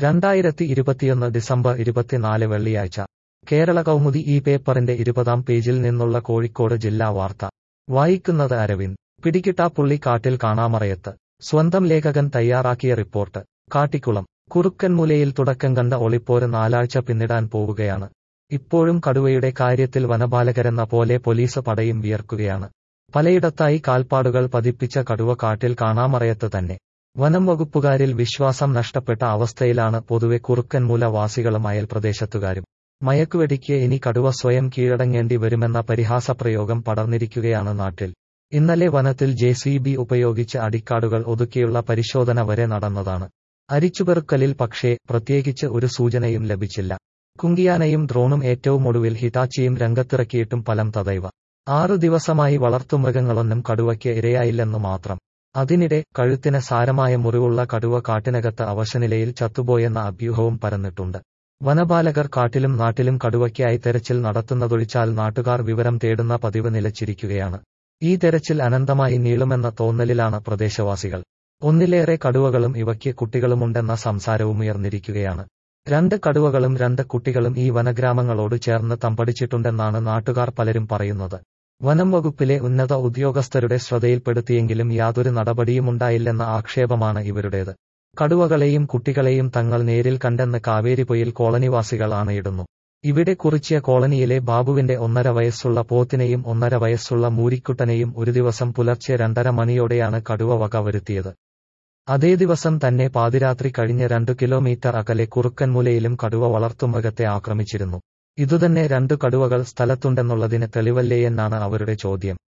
രണ്ടായിരത്തി ഇരുപത്തിയൊന്ന് ഡിസംബർ ഇരുപത്തിനാല് വെള്ളിയാഴ്ച കേരള കൗമുദി ഈ പേപ്പറിന്റെ ഇരുപതാം പേജിൽ നിന്നുള്ള കോഴിക്കോട് ജില്ലാ വാർത്ത വായിക്കുന്നത് അരവിന്ദ് പിടികിട്ടാപ്പുള്ളി കാട്ടിൽ കാണാമറയത്ത് സ്വന്തം ലേഖകൻ തയ്യാറാക്കിയ റിപ്പോർട്ട് കാട്ടിക്കുളം കുറുക്കൻമുലയിൽ തുടക്കം കണ്ട ഒളിപ്പോര് നാലാഴ്ച പിന്നിടാൻ പോവുകയാണ് ഇപ്പോഴും കടുവയുടെ കാര്യത്തിൽ വനപാലകരെന്ന പോലെ പോലീസ് പടയും വിയർക്കുകയാണ് പലയിടത്തായി കാൽപ്പാടുകൾ പതിപ്പിച്ച കടുവ കാട്ടിൽ കാണാമറയത്ത് തന്നെ വനം വകുപ്പുകാരിൽ വിശ്വാസം നഷ്ടപ്പെട്ട അവസ്ഥയിലാണ് പൊതുവെ കുറുക്കൻമൂല വാസികളും അയൽപ്രദേശത്തുകാരും മയക്കുവെടിക്ക് ഇനി കടുവ സ്വയം കീഴടങ്ങേണ്ടി വരുമെന്ന പരിഹാസപ്രയോഗം പടർന്നിരിക്കുകയാണ് നാട്ടിൽ ഇന്നലെ വനത്തിൽ ജെ സി ബി ഉപയോഗിച്ച് അടിക്കാടുകൾ ഒതുക്കിയുള്ള പരിശോധന വരെ നടന്നതാണ് അരിച്ചുപെറുക്കലിൽ പക്ഷേ പ്രത്യേകിച്ച് ഒരു സൂചനയും ലഭിച്ചില്ല കുങ്കിയാനയും ഡ്രോണും ഏറ്റവും ഒടുവിൽ ഹിറ്റാച്ചിയും രംഗത്തിറക്കിയിട്ടും ഫലം തദൈവ ആറു ദിവസമായി വളർത്തുമൃഗങ്ങളൊന്നും കടുവയ്ക്ക് ഇരയായില്ലെന്നു മാത്രം അതിനിടെ കഴുത്തിന് സാരമായ മുറിവുള്ള കടുവ കാട്ടിനകത്ത് അവശനിലയിൽ ചത്തുപോയെന്ന അഭ്യൂഹവും പരന്നിട്ടുണ്ട് വനപാലകർ കാട്ടിലും നാട്ടിലും കടുവയ്ക്കായി തെരച്ചിൽ നടത്തുന്നതൊഴിച്ചാൽ നാട്ടുകാർ വിവരം തേടുന്ന പതിവ് നിലച്ചിരിക്കുകയാണ് ഈ തെരച്ചിൽ അനന്തമായി നീളുമെന്ന തോന്നലിലാണ് പ്രദേശവാസികൾ ഒന്നിലേറെ കടുവകളും ഇവയ്ക്ക് കുട്ടികളുമുണ്ടെന്ന സംസാരവുമുയർന്നിരിക്കുകയാണ് രണ്ട് കടുവകളും രണ്ട് കുട്ടികളും ഈ വനഗ്രാമങ്ങളോട് ചേർന്ന് തമ്പടിച്ചിട്ടുണ്ടെന്നാണ് നാട്ടുകാർ പലരും പറയുന്നത് വനം വകുപ്പിലെ ഉന്നത ഉദ്യോഗസ്ഥരുടെ ശ്രദ്ധയിൽപ്പെടുത്തിയെങ്കിലും യാതൊരു നടപടിയുമുണ്ടായില്ലെന്ന ആക്ഷേപമാണ് ഇവരുടേത് കടുവകളെയും കുട്ടികളെയും തങ്ങൾ നേരിൽ കണ്ടെന്ന് കാവേരിപൊയിൽ കോളനിവാസികൾ ആണയിടുന്നു ഇവിടെ കുറിച്ചിയ കോളനിയിലെ ബാബുവിന്റെ ഒന്നര വയസ്സുള്ള പോത്തിനെയും ഒന്നര വയസ്സുള്ള മൂരിക്കുട്ടനെയും ഒരു ദിവസം പുലർച്ചെ രണ്ടര മണിയോടെയാണ് കടുവ വക വരുത്തിയത് അതേ ദിവസം തന്നെ പാതിരാത്രി കഴിഞ്ഞ് രണ്ടു കിലോമീറ്റർ അകലെ കുറുക്കൻമുലയിലും കടുവ വളർത്തുമൃഗത്തെ ആക്രമിച്ചിരുന്നു ഇതുതന്നെ രണ്ടു കടുവകൾ സ്ഥലത്തുണ്ടെന്നുള്ളതിന് തെളിവല്ലേയെന്നാണ് അവരുടെ ചോദ്യം